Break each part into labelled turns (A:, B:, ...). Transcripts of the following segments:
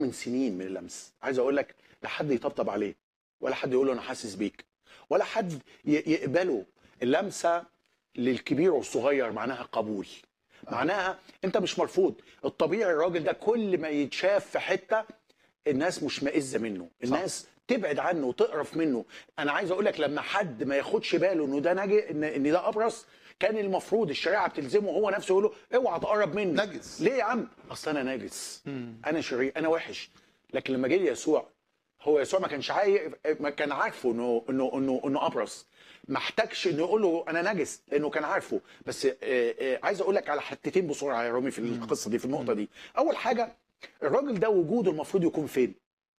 A: من سنين من اللمس عايز اقول لك لا حد يطبطب عليه ولا حد يقول له انا حاسس بيك ولا حد ي- يقبله اللمسه للكبير والصغير معناها قبول معناها انت مش مرفوض الطبيعي الراجل ده كل ما يتشاف في حته الناس مش مئزه منه الناس تبعد عنه وتقرف منه انا عايز اقول لك لما حد ما ياخدش باله انه ده نجي ان ان ده ابرص كان المفروض الشريعه بتلزمه هو نفسه يقول له اوعى تقرب مني
B: نجس.
A: ليه يا عم اصل انا ناجس انا شرير انا وحش لكن لما جه يسوع هو يسوع ما كانش عايز ما كان عارفه انه انه انه انه ابرص ما احتاجش انه يقول له انا نجس لانه كان عارفه بس آه، آه، عايز اقول لك على حتتين بسرعه يا رامي في القصه دي في النقطه دي اول حاجه الراجل ده وجوده المفروض يكون فين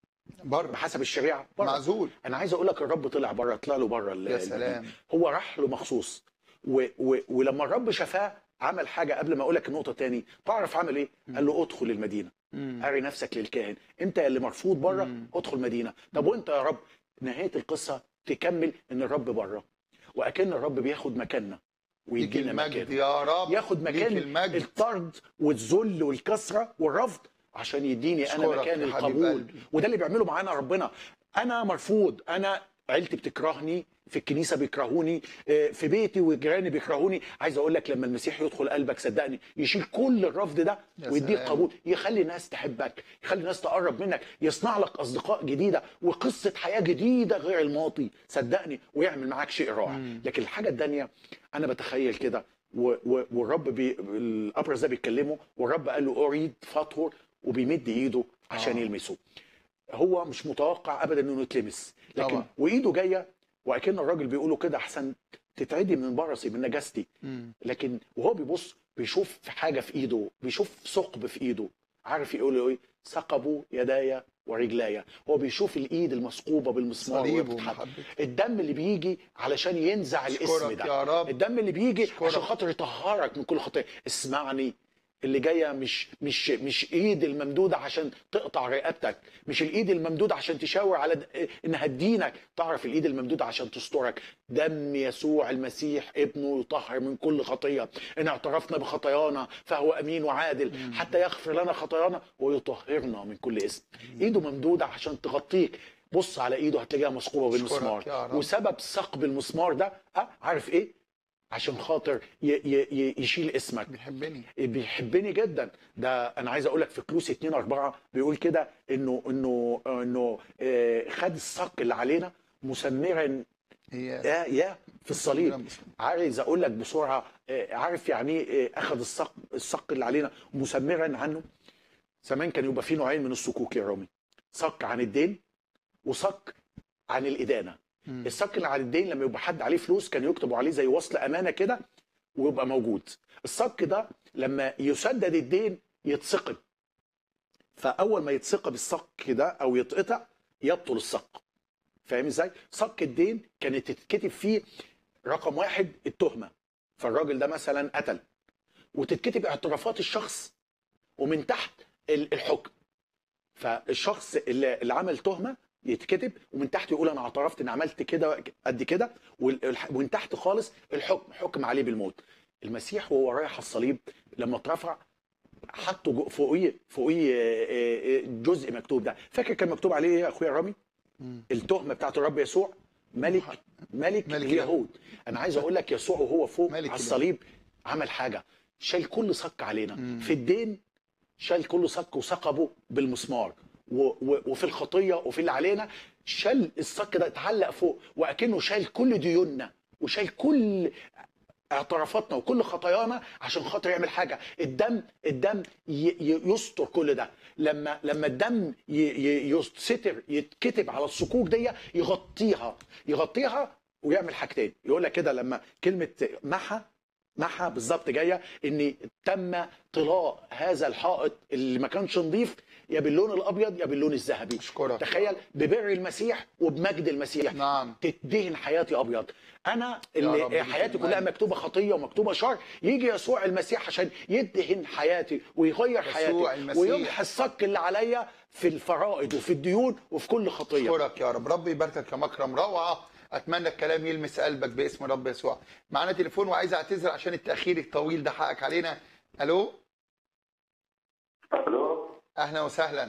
B: بره
A: بحسب الشريعه بره
B: معزول
A: انا عايز اقول لك الرب طلع بره طلع له بره ال-
B: يا
A: ال-
B: سلام.
A: هو راح له مخصوص و و ولما الرب شفاه عمل حاجه قبل ما اقول لك النقطه تاني تعرف عمل ايه قال له ادخل المدينه اري نفسك للكاهن انت اللي مرفوض بره ادخل مدينه طب وانت يا رب نهايه القصه تكمل ان الرب بره واكن الرب بياخد مكاننا
B: ليك
A: ويدينا
B: المجد
A: مكان
B: يا رب
A: ياخد
B: ليك
A: مكان
B: المجد
A: الطرد والذل والكسره والرفض عشان يديني انا
B: أشكرك
A: مكان
B: يا حبيب
A: القبول
B: قلبي.
A: وده اللي بيعمله معانا ربنا انا مرفوض انا عيلتي بتكرهني في الكنيسه بيكرهوني آه، في بيتي وجيراني بيكرهوني عايز اقول لك لما المسيح يدخل قلبك صدقني يشيل كل الرفض ده
B: يا
A: ويديك
B: سلام.
A: قبول يخلي الناس تحبك يخلي الناس تقرب منك يصنع لك اصدقاء جديده وقصه حياه جديده غير الماضي صدقني ويعمل معاك شيء رائع لكن الحاجه الثانيه انا بتخيل كده و- و- والرب بي الابرز ده بيتكلمه والرب قال له اريد فطهر وبيمد ايده عشان
B: آه.
A: يلمسه هو مش متوقع ابدا انه يتلمس لكن
B: طبعا.
A: وايده جايه واكن الراجل بيقوله كده احسن تتعدي من برصي من نجاستي
B: مم.
A: لكن وهو بيبص بيشوف في حاجه في ايده بيشوف ثقب في ايده عارف يقول له ايه ثقبوا يداي ورجلاي هو بيشوف الايد المثقوبه بالمسمار وهي
B: صليب
A: بتتحط.
B: ومحبته
A: الدم اللي بيجي علشان ينزع الاسم
B: اشكرك
A: ده
B: يا رب
A: الدم اللي بيجي
B: أشكرك.
A: عشان خاطر يطهرك من كل خطيه اسمعني اللي جايه مش مش مش ايد الممدوده عشان تقطع رقبتك مش الايد الممدوده عشان تشاور على د- انها تدينك تعرف الايد الممدوده عشان تسترك دم يسوع المسيح ابنه يطهر من كل خطيه ان اعترفنا بخطايانا فهو امين وعادل حتى يغفر لنا خطايانا ويطهرنا من كل اسم ايده ممدوده عشان تغطيك بص على ايده هتلاقيها مثقوبه
B: أشكرك
A: بالمسمار
B: يا رب.
A: وسبب ثقب المسمار ده أه عارف ايه عشان خاطر ي ي ي يشيل اسمك
B: بيحبني
A: بيحبني جدا ده انا عايز اقول لك في كلوس 2 4 بيقول كده انه انه انه آه، خد الصك اللي علينا مسمرا
B: هي
A: يا يا في الصليب عايز اقول لك بسرعه آه، عارف يعني ايه آه، اخذ الصق الصق اللي علينا مسمرا عنه زمان كان يبقى في نوعين من الصكوك يا رامي صك عن الدين وصك عن الادانه
B: مم.
A: الصك اللي عن الدين لما يبقى حد عليه فلوس كان يكتبوا عليه زي وصل امانه كده ويبقى موجود الصك ده لما يسدد الدين يتثقب فاول ما يتثقب الصك ده او يتقطع يبطل الصك فاهم ازاي صك الدين كانت تتكتب فيه رقم واحد التهمه فالراجل ده مثلا قتل وتتكتب اعترافات الشخص ومن تحت ال- الحكم فالشخص اللي, اللي عمل تهمه يتكتب ومن تحت يقول انا اعترفت ان عملت كده قد كده والح- ومن تحت خالص الحكم حكم عليه بالموت المسيح وهو رايح على الصليب لما اترفع حطوا جو- فوقيه فوقيه آه، آه، آه، جزء مكتوب ده فاكر كان مكتوب عليه ايه يا اخويا رامي
B: مم.
A: التهمه بتاعت الرب يسوع ملك ملك,
B: ملك
A: اليهود انا عايز اقول لك يسوع وهو فوق
B: ملك
A: على الصليب عمل حاجه شال كل صك علينا
B: مم.
A: في الدين شال كل صك وثقبه بالمسمار و و وفي الخطيه وفي اللي علينا شال الصك ده اتعلق فوق واكنه شال كل ديوننا وشال كل اعترافاتنا وكل خطايانا عشان خاطر يعمل حاجه الدم الدم ي- ي- يستر كل ده لما لما الدم ي- ي- يستر يتكتب على الصكوك دي يغطيها يغطيها ويعمل حاجتين يقول لك كده لما كلمه محى محى بالظبط جايه ان تم طلاء هذا الحائط اللي ما كانش نظيف يا باللون الابيض يا باللون الذهبي
B: أشكرك.
A: تخيل ببر المسيح وبمجد المسيح
B: نعم
A: تدهن حياتي ابيض انا
B: يا رب
A: اللي
B: ليك
A: حياتي
B: المجد.
A: كلها مكتوبه خطيه ومكتوبه شر يجي يسوع المسيح عشان يدهن حياتي ويغير
B: يسوع
A: حياتي
B: المسيح.
A: ويمحي الصك اللي عليا في الفرائض وفي الديون وفي كل خطيه
B: اشكرك يا رب ربي يباركك يا مكرم روعه اتمنى الكلام يلمس قلبك باسم رب يسوع معانا تليفون وعايز اعتذر عشان التاخير الطويل ده حقك علينا الو
C: الو
B: اهلا وسهلا